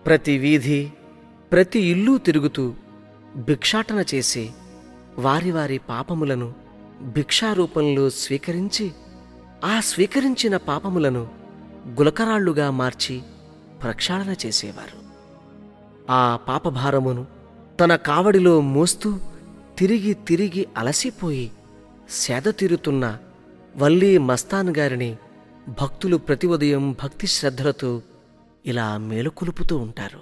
ప్రతి వీధి ప్రతి ఇల్లు తిరుగుతూ భిక్షాటన చేసి వారి వారి పాపములను భిక్షారూపంలో స్వీకరించి ఆ స్వీకరించిన పాపములను గులకరాళ్లుగా మార్చి ప్రక్షాళన చేసేవారు ఆ పాపభారమును తన కావడిలో మోస్తూ తిరిగి తిరిగి అలసిపోయి సేద తీరుతున్న వల్లీ మస్తాన్ గారిని భక్తులు ప్రతి ఉదయం భక్తి శ్రద్ధలతో ఇలా మేలుకొలుపుతూ ఉంటారు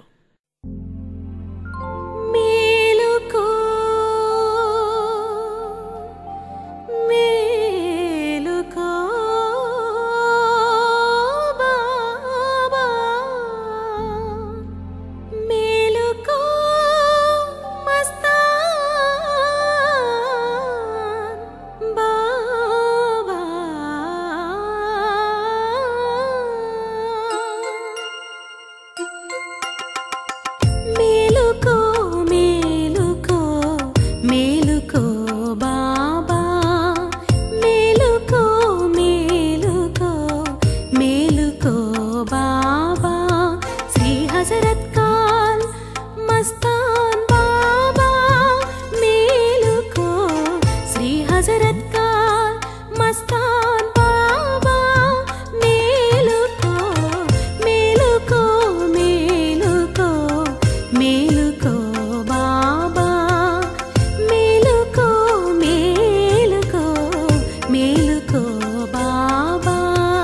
మేలుకో మేలుకో బాబా మేలుకో మస్తాన్ బాబా మేలుకో మేలుకో మేలుకో బాబా మేలుకో మేలుకో మేలుకో బాబా శ్రీ హజరత్ కాల్ మస్తాన్ బాబా మేలుకో శ్రీ హజరత్ కాల్ మస్తాన్ బాబా మేలుకో మేలుకో మేలుకో మేలుకో బాబా మేలుకో మేలుకో మేలుకో బాబా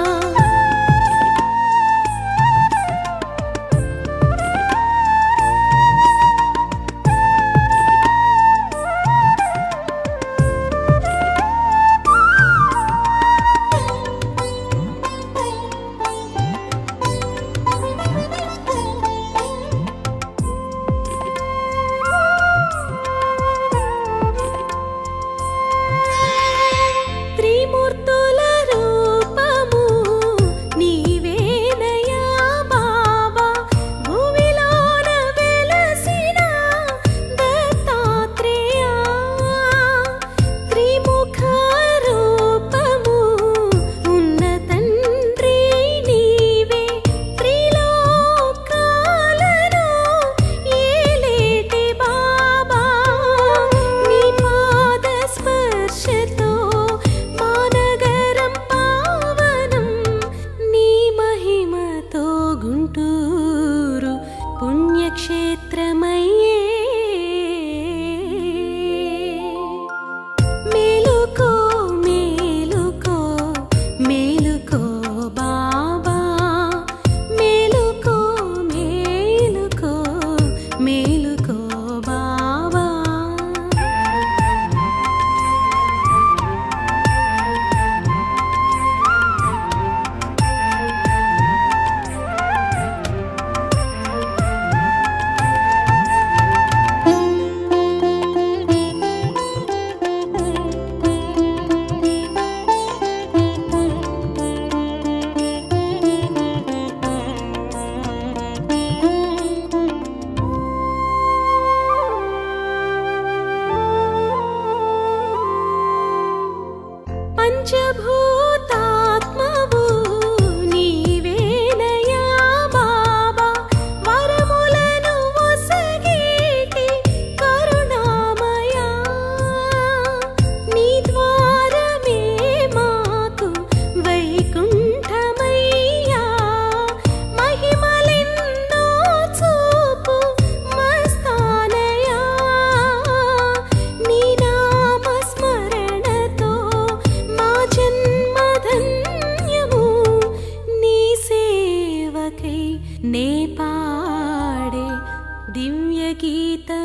త్రిమూర్తుల రూపము నీవేనయా బాబా భూమిలోన వెలసిన దత్తాత్రేయ త్రిముఖ రూపము ఉన్న తండ్రి నీవే త్రిలోకాలను ఏలేటి బాబా నీ పాద స్పర్శతో మానగరం పావనం నీ మహిమతో గుంటూరు పుణ్యక్షేత్రమయ్యే మేలుకో మేలుకో మేలుకో బాబా మేలుకో మేలుకో మేలుకో బాబా పంచభూతాత్మవు నీవేనయా బాబా వరములను ఒసగేటి కరుణామయా నీ ద్వారమే మాకు వైకుంఠమయ్యా మహిమలెన్నో చూపు మస్తానయా నీ నామ స్మరణతో మా జన్మధన్యము నీ సేవకై నే పాడే దివ్య గీతం